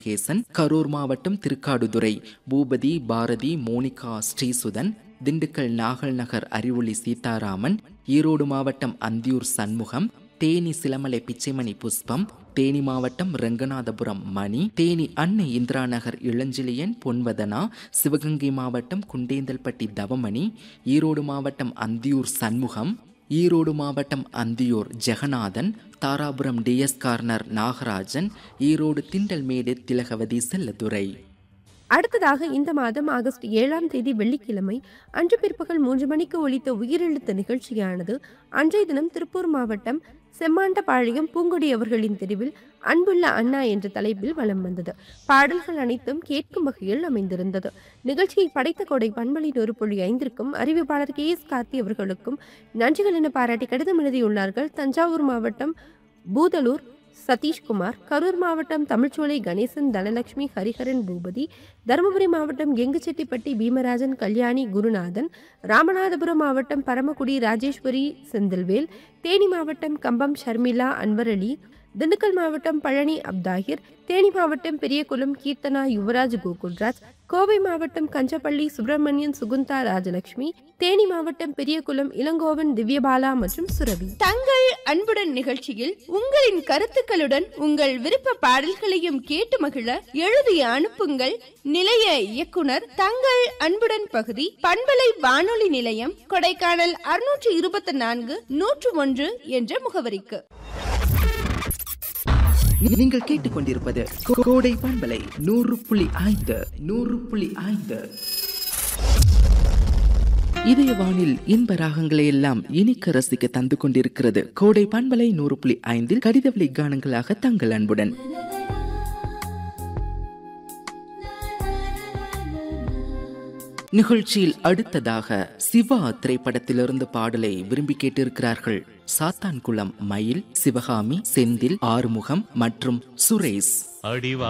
கேசன் கரூர் மாவட்டம் திருக்காடுதுறை பூபதி பாரதி மோனிகா ஸ்ரீசுதன் திண்டுக்கல் நாகல் நகர் அறிவொளி சீதாராமன் ஈரோடு மாவட்டம் அந்தியூர் சண்முகம் தேனி சிலமலை பிச்சைமணி புஷ்பம் தேனி மாவட்டம் ரெங்கநாதபுரம் மணி தேனி அன்னை இந்திரா நகர் இளஞ்சிலியன் பொன்வதனா சிவகங்கை மாவட்டம் குண்டேந்தல்பட்டி தவமணி ஈரோடு மாவட்டம் அந்தியூர் சண்முகம் ஈரோடு மாவட்டம் அந்தியூர் ஜெகநாதன் தாராபுரம் டிஎஸ் கார்னர் நாகராஜன் ஈரோடு திண்டல்மேடு திலகவதி செல்லதுரை அடுத்ததாக இந்த மாதம் ஆகஸ்ட் ஏழாம் தேதி வெள்ளிக்கிழமை அன்று பிற்பகல் மூன்று மணிக்கு ஒலித்த உயிரெழுத்து நிகழ்ச்சியானது அன்றைய தினம் திருப்பூர் மாவட்டம் செம்மாண்டபாளையம் பூங்கொடி அவர்களின் தெருவில் அன்புள்ள அண்ணா என்ற தலைப்பில் வலம் வந்தது பாடல்கள் அனைத்தும் கேட்கும் வகையில் அமைந்திருந்தது நிகழ்ச்சியை படைத்த கொடை பண்பலின் ஒரு புள்ளி ஐந்திற்கும் அறிவிப்பாளர் கே எஸ் கார்த்தி அவர்களுக்கும் நன்றிகள் என பாராட்டி கடிதம் எழுதியுள்ளார்கள் தஞ்சாவூர் மாவட்டம் பூதலூர் சதீஷ்குமார் கரூர் மாவட்டம் தமிழ்ச்சோலை கணேசன் தனலட்சுமி ஹரிஹரன் பூபதி தருமபுரி மாவட்டம் எங்குச்செட்டிப்பட்டி பீமராஜன் கல்யாணி குருநாதன் ராமநாதபுரம் மாவட்டம் பரமக்குடி ராஜேஸ்வரி செந்தில்வேல் தேனி மாவட்டம் கம்பம் ஷர்மிளா அன்வர் அலி திண்டுக்கல் மாவட்டம் பழனி அப்தாகிர் தேனி மாவட்டம் பெரியகுளம் கீர்த்தனா யுவராஜ் கோகுல்ராஜ் கோவை மாவட்டம் கஞ்சப்பள்ளி சுப்பிரமணியன் சுகுந்தா ராஜலட்சுமி தேனி மாவட்டம் பெரியகுளம் இளங்கோவன் திவ்யபாலா மற்றும் சுரபி தங்கள் அன்புடன் நிகழ்ச்சியில் உங்களின் கருத்துக்களுடன் உங்கள் விருப்ப பாடல்களையும் கேட்டு மகிழ எழுதி அனுப்புங்கள் நிலைய இயக்குனர் தங்கள் அன்புடன் பகுதி பண்பலை வானொலி நிலையம் கொடைக்கானல் அறுநூற்று இருபத்தி நான்கு நூற்று ஒன்று என்ற முகவரிக்கு நீங்கள் கேட்டுக்கொண்டிருப்பது கோ- கோடை பண்பலை நூறு புள்ளி ஐந்து நூறு புள்ளி ஐந்து இதய வானில் இன்ப ராகங்களை எல்லாம் இனிக்க ரசிக்க தந்து கொண்டிருக்கிறது கோடை பண்பலை நூறு புள்ளி ஐந்தில் கடிதவழி கானங்களாக தங்கள் அன்புடன் நிகழ்ச்சியில் அடுத்ததாக சிவா திரைப்படத்திலிருந்து பாடலை விரும்பி கேட்டிருக்கிறார்கள் சாத்தான்குளம் மயில் சிவகாமி செந்தில் ஆறுமுகம் மற்றும் சுரேஷ் அடிவா